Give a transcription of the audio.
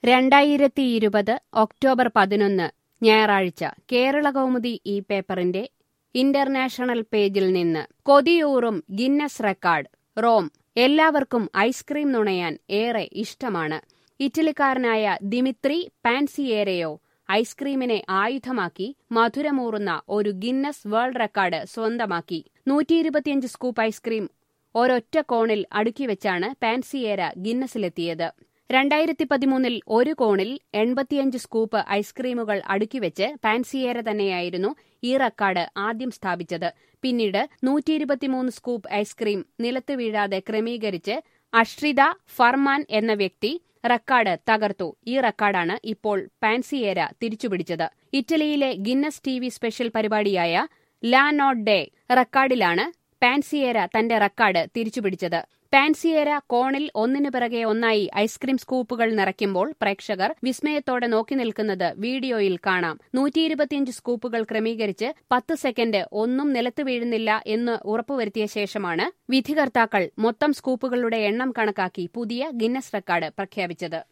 രണ്ടായിരത്തി ഇരുപത് ഒക്ടോബർ പതിനൊന്ന് ഞായറാഴ്ച കേരള കൗമുദി ഈ പേപ്പറിന്റെ ഇന്റർനാഷണൽ പേജിൽ നിന്ന് കൊതിയൂറും ഗിന്നസ് റെക്കോർഡ് റോം എല്ലാവർക്കും ഐസ്ക്രീം നുണയാൻ ഏറെ ഇഷ്ടമാണ് ഇറ്റലിക്കാരനായ ദിമിത്രി പാൻസിയേരയോ ഐസ്ക്രീമിനെ ആയുധമാക്കി മധുരമൂറുന്ന ഒരു ഗിന്നസ് വേൾഡ് റെക്കോർഡ് സ്വന്തമാക്കി നൂറ്റിയിരുപത്തിയഞ്ച് സ്കൂപ്പ് ഐസ്ക്രീം ഒരൊറ്റ കോണിൽ അടുക്കിവെച്ചാണ് പാൻസിയേര ഗിന്നസിലെത്തിയത് രണ്ടായിരത്തി പതിമൂന്നിൽ ഒരു കോണിൽ എൺപത്തിയഞ്ച് സ്കൂപ്പ് ഐസ്ക്രീമുകൾ അടുക്കിവെച്ച് പാൻസിയേര തന്നെയായിരുന്നു ഈ റെക്കോർഡ് ആദ്യം സ്ഥാപിച്ചത് പിന്നീട് നൂറ്റിയിരുപത്തിമൂന്ന് സ്കൂപ്പ് ഐസ്ക്രീം നിലത്ത് വീഴാതെ ക്രമീകരിച്ച് അഷ്രിത ഫർമാൻ എന്ന വ്യക്തി റെക്കോർഡ് തകർത്തു ഈ റെക്കോർഡാണ് ഇപ്പോൾ പാൻസിയേര തിരിച്ചുപിടിച്ചത് ഇറ്റലിയിലെ ഗിന്നസ് ടി വി സ്പെഷ്യൽ പരിപാടിയായ ലാ നോട്ട് ഡേ റെക്കോർഡിലാണ് പാൻസിയേര തന്റെ റെക്കോർഡ് തിരിച്ചുപിടിച്ചത് പാൻസിയേര കോണിൽ ഒന്നിനു പിറകെ ഒന്നായി ഐസ്ക്രീം സ്കൂപ്പുകൾ നിറയ്ക്കുമ്പോൾ പ്രേക്ഷകർ വിസ്മയത്തോടെ നോക്കി നിൽക്കുന്നത് വീഡിയോയിൽ കാണാം നൂറ്റിയിരുപത്തിയഞ്ച് സ്കൂപ്പുകൾ ക്രമീകരിച്ച് പത്ത് സെക്കൻഡ് ഒന്നും നിലത്ത് വീഴുന്നില്ല എന്ന് ഉറപ്പുവരുത്തിയ ശേഷമാണ് വിധികർത്താക്കൾ മൊത്തം സ്കൂപ്പുകളുടെ എണ്ണം കണക്കാക്കി പുതിയ ഗിന്നസ് റെക്കോർഡ് പ്രഖ്യാപിച്ചത്